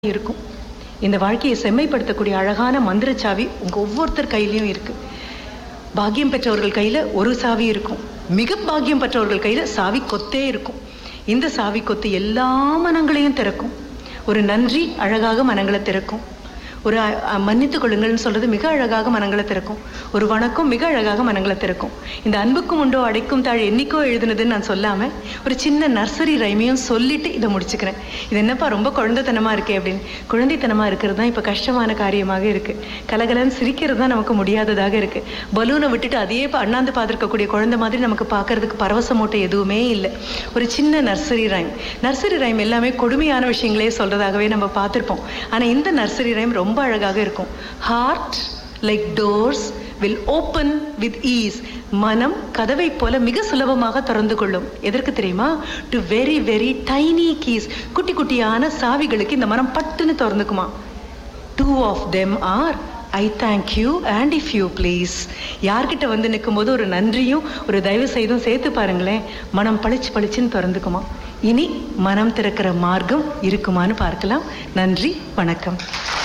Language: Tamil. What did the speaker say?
இருக்கும் இந்த வாழ்க்கையை செம்மைப்படுத்தக்கூடிய அழகான மந்திரச்சாவி உங்க ஒவ்வொருத்தர் கையிலயும் இருக்கு பாக்கியம் பெற்றவர்கள் கையில ஒரு சாவி இருக்கும் மிக பாக்கியம் பெற்றவர்கள் கையில சாவி கொத்தே இருக்கும் இந்த சாவி கொத்து எல்லா மனங்களையும் திறக்கும் ஒரு நன்றி அழகாக மனங்களை திறக்கும் ஒரு அ- அ, மன்னித்துக் கொள்ளுங்கள்னு சொல்றது மிக அழகாக மனங்களை திறக்கும் ஒரு வணக்கம் மிக அழகாக மனங்களை திறக்கும் இந்த அன்புக்கும் உண்டோ அடைக்கும் தாழ் என்னைக்கோ எழுதுனதுன்னு நான் சொல்லாம ஒரு சின்ன நர்சரி ரைமையும் சொல்லிட்டு இதை முடிச்சுக்கிறேன் இது என்னப்பா ரொம்ப குழந்தைத்தனமா இருக்கே அப்படின்னு குழந்தைத்தனமா இருக்கிறது தான் இப்ப கஷ்டமான காரியமாக இருக்கு கலகலன்னு சிரிக்கிறது தான் நமக்கு முடியாததாக இருக்கு பலூனை விட்டுட்டு அதையே ப- அண்ணாந்து பார்த்துருக்கக்கூடிய குழந்தை மாதிரி நமக்கு பார்க்கறதுக்கு பரவச மூட்டை எதுவுமே இல்லை ஒரு சின்ன நர்சரி ரைம் நர்சரி ரைம் எல்லாமே கொடுமையான விஷயங்களே சொல்றதாகவே நம்ம பார்த்திருப்போம் ஆனா இந்த நர்சரி ரைம் ரொம்ப அழகாக இருக்கும் hard like doors will open with ease மனம் கதவை போல மிக சுலபமாக திறந்து கொள்ளும் எதற்கு தெரியுமா to very very tiny keys குட்டி குட்டியான சாவிகளுக்கு இந்த மனம் பட்டுன்னு திறந்துக்குமா two of them are I thank you and if you please யார்கிட்ட வந்து நிற்கும்போது ஒரு நன்றியும் ஒரு தயவு செய்தும் சேர்த்து பாருங்களேன் மனம் பளிச்சு பளிச்சுன்னு திறந்துக்குமா இனி மனம் திறக்கிற மார்க்கம் இருக்குமான்னு பார்க்கலாம் நன்றி வணக்கம்